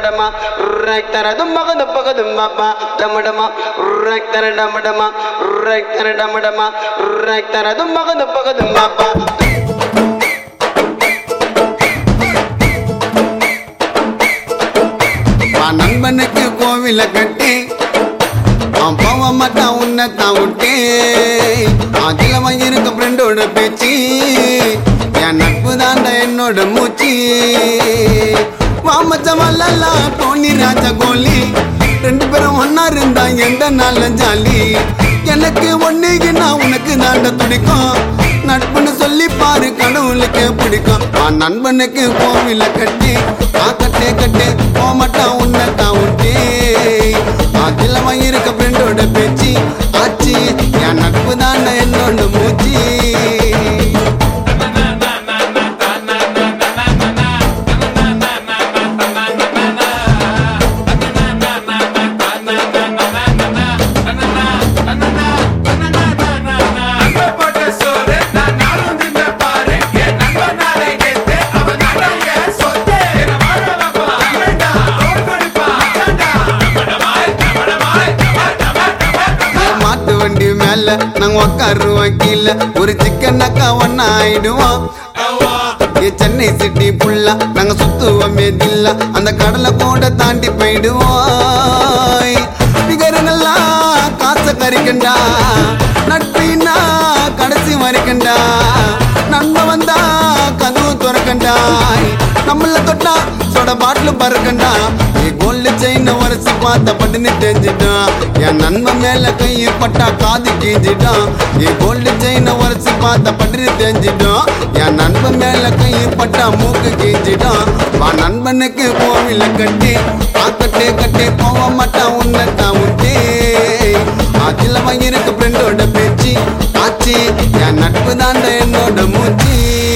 டமடமா ரக்தர தும்பக தும்பக தும்பப்பா டமடமா ரக்தர டமடமா ரக்தர டமடமா ரக்தர தும்பக தும்பக தும்பப்பா வா நண்பனுக்கு கோவில கட்டி அவன் போக மாட்டான் உன்னை தான் விட்டு அதில் இருக்க ஃப்ரெண்டோட பேச்சு என் நட்பு தாண்டா என்னோட மூச்சு வாமச்சமல்லா டோனி ராஜா கோலி ரெண்டு பேரும் ஒன்னா இருந்தா எந்த நாள்ல ஜாலி எனக்கு ஒன்னுக்குன்னா உனக்கு தாண்ட துடிக்கும் நட்புன்னு சொல்லி பாரு கடவுளுக்கு பிடிக்கும் ஆ நண்பனுக்கு கோவில கட்டி ஆ கட்டே கட்டே போமாட்டான் உன்னை தான் விட்டே அதில் இருக்க ஃப்ரெண்டோட பேச்சு ஆச்சு என் நட்பு தாண்டா என்னோட மூச்சு மாட்டு வண்டி மேல நாங்க உக்காருவோம் கீழே ஒரு சிக்கன் அக்கா ஒன்னா ஆயிடுவோம் ஏ சென்னை சிட்டி புல்லா நாங்க சுத்துவோம் மேதில்ல அந்த கடலை கூட தாண்டி போயிடுவோம் பிகருங்களா காசை கறிக்கண்டா நட்பினா கடைசி வரைக்கண்டா நண்ப வந்தா கதவு துறக்கண்டா நம்மள தொட்டா சொட பாட்டில் பறக்கண்டா ஏ கோல்டு செயின் உரசி பார்த்த பட்டுன்னு தெரிஞ்சிட்டான் என் நண்பன் மேல கையை பட்டா காது கீஞ்சிட்டான் ஏ கோல்டு செயின் உரசி பார்த்த பட்டுன்னு தெரிஞ்சிட்டான் என் நண்பன் மேல கையை பட்டா மூக்கு கீஞ்சிட்டான் வா நண்பனுக்கு கோவில கட்டி ஆக்கட்டே கட்டே போக மாட்டான் உன்னை தான் விட்டே அதில் இருக்க ஃப்ரெண்டோட பேச்சு ஆச்சு என் நட்பு தாண்ட என்னோட மூச்சு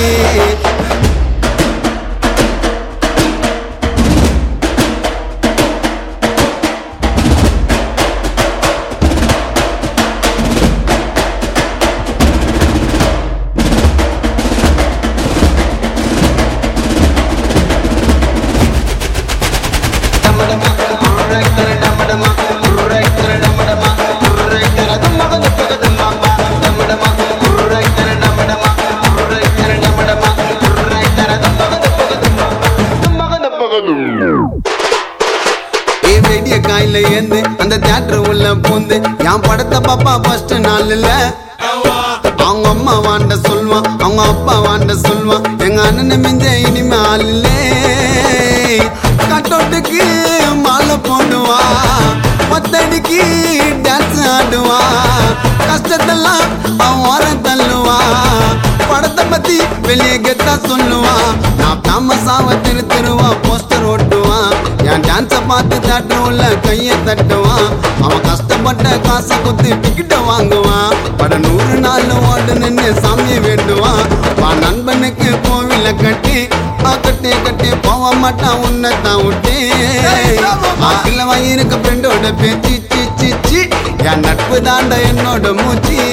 டமடமா ரக்தர டமடமா ரக்தர டமடமா ரக்தர தும்பக தும்பக தும்பப்பா டமடமா ரக்தர டமடமா ரக்தர டமடமா ரக்தர தும்பக தும்பக தும்பப்பா தும்பக தும்பக தும்பப்பா ஏ வெடிய காயில ஏந்து அந்த தியேட்டர் உள்ள பூந்து என் படத்தை பாப்பா ஃபர்ஸ்ட் நாள்ல அவங்க அம்மா வாண்ட சொல்வான் அவங்க அப்பா வாண்ட சொல்வான் எங்க அண்ணனை மிஞ்ச இனிமே ஆள்லே கட்டோட்டுக்கு மாலை போடுவா பத்தடிக்கு டான்ஸ் ஆடுவா கஷ்டத்தெல்லாம் அவன் ஓரம் தள்ளுவா படத்தை பத்தி வெளியே கெத்தா சொல்லுவா நான் ஃபேமஸாவ திரு திருவா போஸ்டர் ஓட்டுவான் என் டான்ஸை பார்த்து தட்டு உள்ள கையை தட்டுவான் அவன் கஷ்டப்பட்ட காசை குத்து டிக்கெட்டை வாங்குவான் பட நூறு நாள் ஓடு நின்று சாமியை வேண்டுவான் வா நண்பனுக்கு கோவில கட்டி ஆ கட்டி கட்டி போக மாட்டான் உன்னை தான் விட்டு ஆக்கில வயிறுக்கு ஃப்ரெண்டோட பேச்சு சி சி சி என் நட்பு தாண்ட என்னோட மூச்சு